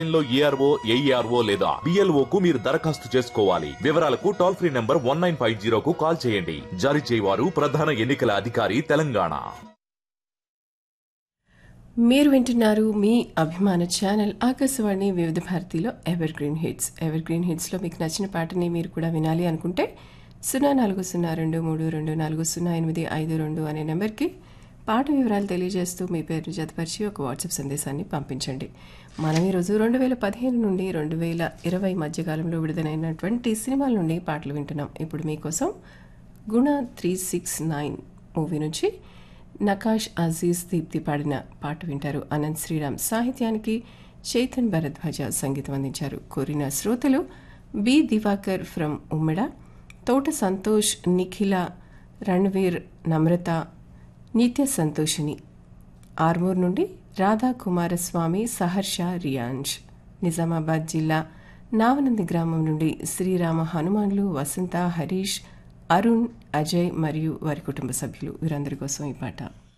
లో ARO AERO లేదా BLO కు మీరు దరఖాస్తు చేసుకోవాలి వివరాలకు toll free number one nine five జీరోకు కాల్ చేయండి జారీ చేయవారు ప్రధాన ఎన్నికల అధికారి తెలంగాణ మీరు వింటున్నారు మీ అభిమాన ఛానల్ ఆకాశవాణి వివిధ భారతిలో evergreen hits evergreen హిట్స్లో మీకు నచ్చిన పాటని మీరు కూడా వినాలి అనుకుంటే సున్నా నాలుగు సున్నా రెండు మూడు రెండు నాలుగు సున్నా ఎనిమిది ఐదు రెండు అనే నెంబర్కి పాట వివరాలు తెలియజేస్తూ మీ పేరు జతపరిచి ఒక వాట్సాప్ సందేశాన్ని పంపించండి మనం ఈరోజు రెండు వేల పదిహేను నుండి రెండు వేల ఇరవై మధ్యకాలంలో విడుదలైనటువంటి సినిమాల నుండి పాటలు వింటున్నాం ఇప్పుడు మీకోసం గుణ త్రీ సిక్స్ నైన్ మూవీ నుంచి నకాష్ అజీజ్ దీప్తి పాడిన పాట వింటారు అనంత్ శ్రీరామ్ సాహిత్యానికి చైతన్ భరద్వాజ సంగీతం అందించారు కోరిన శ్రోతలు బి దివాకర్ ఫ్రమ్ ఉమ్మెడ తోట సంతోష్ నిఖిల రణ్వీర్ నమ్రత నిత్య సంతోషిని ఆర్మూర్ నుండి రాధా కుమారస్వామి సహర్ష రియాంజ్ నిజామాబాద్ జిల్లా నావనంది గ్రామం నుండి శ్రీరామ హనుమాన్లు వసంత హరీష్ అరుణ్ అజయ్ మరియు వారి కుటుంబ సభ్యులు వీరందరి కోసం ఈ పాట